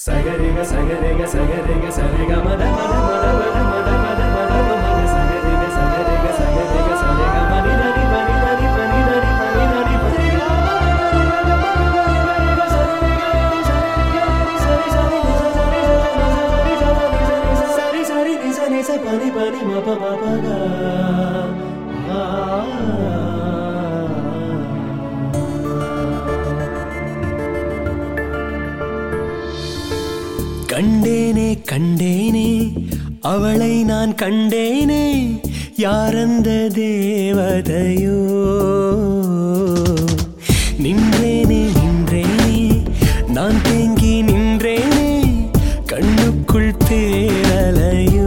சகரிக சகரிக சகரிக சரிக மத மத மத மத மத மத மத மத சகரிக சகரிக சகரிக சரிக மணி நரி பனி நரி பனி நரி பனி நரி பனி சரி சரி நிச நிச பனி பனி மப மப கண்டேனே கண்டேனே அவளை நான் கண்டேனே யாரந்த தேவதையோ நின்றேனே நின்றேனே நான் தேங்கி நின்றேனே கண்ணுக்குள் தேரலையோ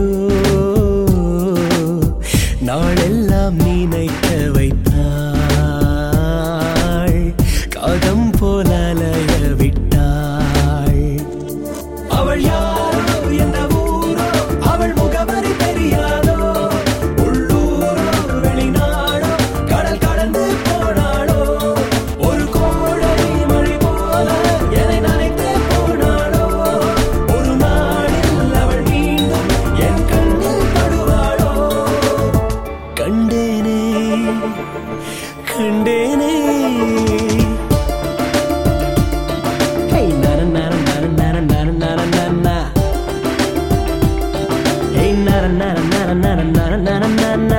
நாளெல்லாம் நினைக்க வைத்தாள் காகம் போல அலைய விட்டாள் அவள் யாரோ எந்த ஊரோ அவள் முகவரி தெரியாதோ உள்ளூரோ வெளிநாடோ கடல் கடந்து போனாளோ ஒரு கோடை மழை போல என்னை நனைத்து போனாளோ ஒரு நாளில் அவள் மீண்டும் என் கண்ணில் படுவாளோ கண்டேனே கண்டேனே Hey, na na na na na na na na na na na. Hey, na na na na na na na na na na na.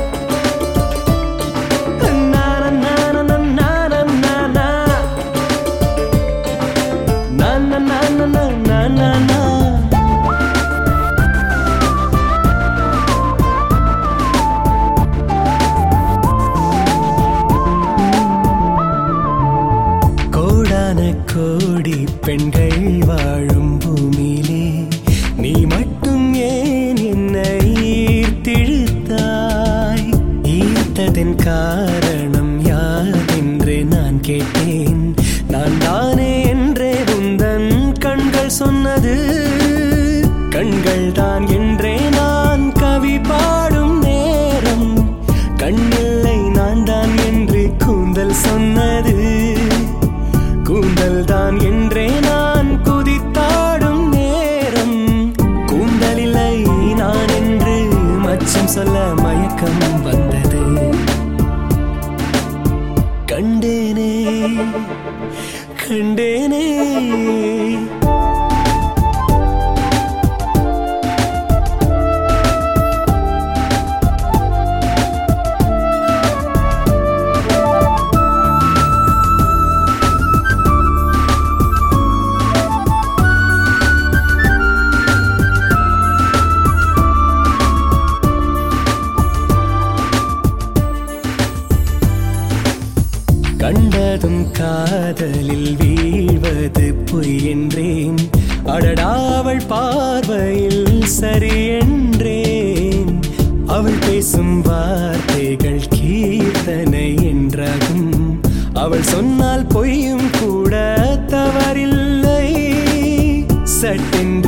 Na na na na na na na na na. Na na na na na na na na. கோடான கோடி பெண்கள் வாழும் பூமியிலே நீ மட்டும் ஏன் என்னை ஈர்த்திழுத்தாய் ஈர்த்ததன் காரணம் யாரென்று நான் கேட்டேன் நான் தானே என்றே உந்தன் கண்கள் சொன்னது கண்கள் தான் என்றே நான் கவி பாடும் நேரம் கண்ணில்லை நான் தான் என்று கூந்தல் சொன்னது கூந்தல் தான் என்றே நான் குதித்தாடும் நேரம் கூந்தலில்லை நான் என்று மச்சம் சொல்ல மயக்கம் வந்தது கண்டேனே கண்டேனே கண்டதும் காதலில் வீழ்வது பொய் என்றேன் அடடா அவள் பார்வையில் சரி என்றேன் அவள் பேசும் வார்த்தைகள் கீர்த்தனை என்றாகும் அவள் சொன்னால் பொய்யும் கூட தவறில்லை சட்டென்று